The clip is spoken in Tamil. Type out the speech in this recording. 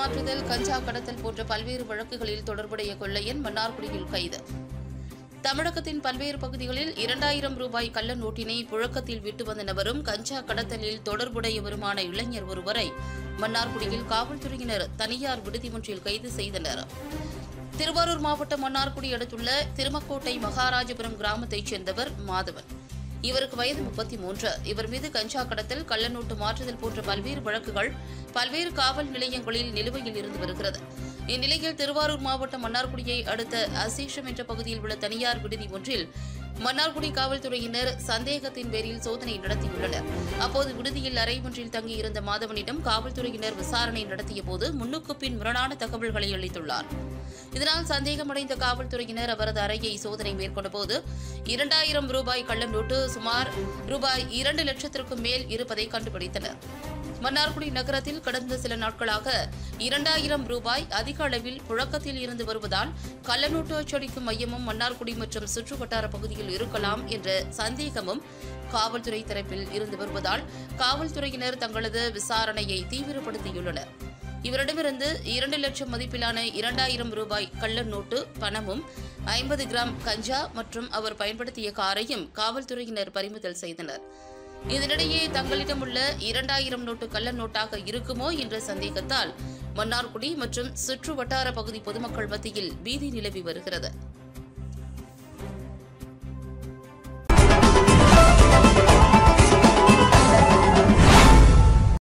மாற்றுதல் கஞ்சா கடத்தல் போன்ற பல்வேறு வழக்குகளில் தொடர்புடைய கொள்ளையன் மன்னார்குடியில் கைது தமிழகத்தின் பல்வேறு பகுதிகளில் இரண்டாயிரம் ரூபாய் கள்ள நோட்டினை புழக்கத்தில் விட்டு வந்த நபரும் கஞ்சா கடத்தலில் தொடர்புடையவருமான இளைஞர் ஒருவரை மன்னார்குடியில் காவல்துறையினர் தனியார் விடுதி ஒன்றில் கைது செய்தனர் திருவாரூர் மாவட்டம் மன்னார்குடி அடுத்துள்ள திருமக்கோட்டை மகாராஜபுரம் கிராமத்தைச் சேர்ந்தவர் மாதவன் இவருக்கு வயது முப்பத்தி மூன்று இவர் மீது கஞ்சா கடத்தல் கள்ளநோட்டு மாற்றுதல் போன்ற பல்வேறு வழக்குகள் பல்வேறு காவல் நிலையங்களில் நிலுவையில் இருந்து வருகிறது இந்நிலையில் திருவாரூர் மாவட்டம் மன்னார்குடியை அடுத்த அசீஷம் என்ற பகுதியில் உள்ள தனியார் விடுதி ஒன்றில் மன்னார்குடி காவல்துறையினர் சந்தேகத்தின் பேரில் சோதனை நடத்தியுள்ளனர் அப்போது விடுதியில் அறை ஒன்றில் தங்கியிருந்த மாதவனிடம் காவல்துறையினர் விசாரணை நடத்திய போது முன்னுக்கு பின் முரணான தகவல்களை அளித்துள்ளார் இதனால் சந்தேகமடைந்த காவல்துறையினர் அவரது அறையை சோதனை மேற்கொண்டபோது இரண்டாயிரம் ரூபாய் கள்ள நோட்டு சுமார் ரூபாய் இரண்டு லட்சத்திற்கும் மேல் இருப்பதை கண்டுபிடித்தனர் மன்னார்குடி நகரத்தில் கடந்த சில நாட்களாக இரண்டாயிரம் ரூபாய் அதிக அளவில் புழக்கத்தில் இருந்து வருவதால் கள்ளநோட்டு அச்சடிக்கும் மையமும் மன்னார்குடி மற்றும் சுற்றுவட்டார பகுதியில் இருக்கலாம் என்ற சந்தேகமும் காவல்துறை தரப்பில் இருந்து வருவதால் காவல்துறையினர் தங்களது விசாரணையை தீவிரப்படுத்தியுள்ளனர் இவரிடமிருந்து இரண்டு லட்சம் மதிப்பிலான இரண்டாயிரம் ரூபாய் கள்ள நோட்டு பணமும் ஐம்பது கிராம் கஞ்சா மற்றும் அவர் பயன்படுத்திய காரையும் காவல்துறையினர் பறிமுதல் செய்தனர் இதனிடையே தங்களிடம் உள்ள இரண்டாயிரம் நோட்டு கள்ள நோட்டாக இருக்குமோ என்ற சந்தேகத்தால் மன்னார்குடி மற்றும் சுற்று வட்டார பகுதி பொதுமக்கள் மத்தியில் பீதி நிலவி வருகிறது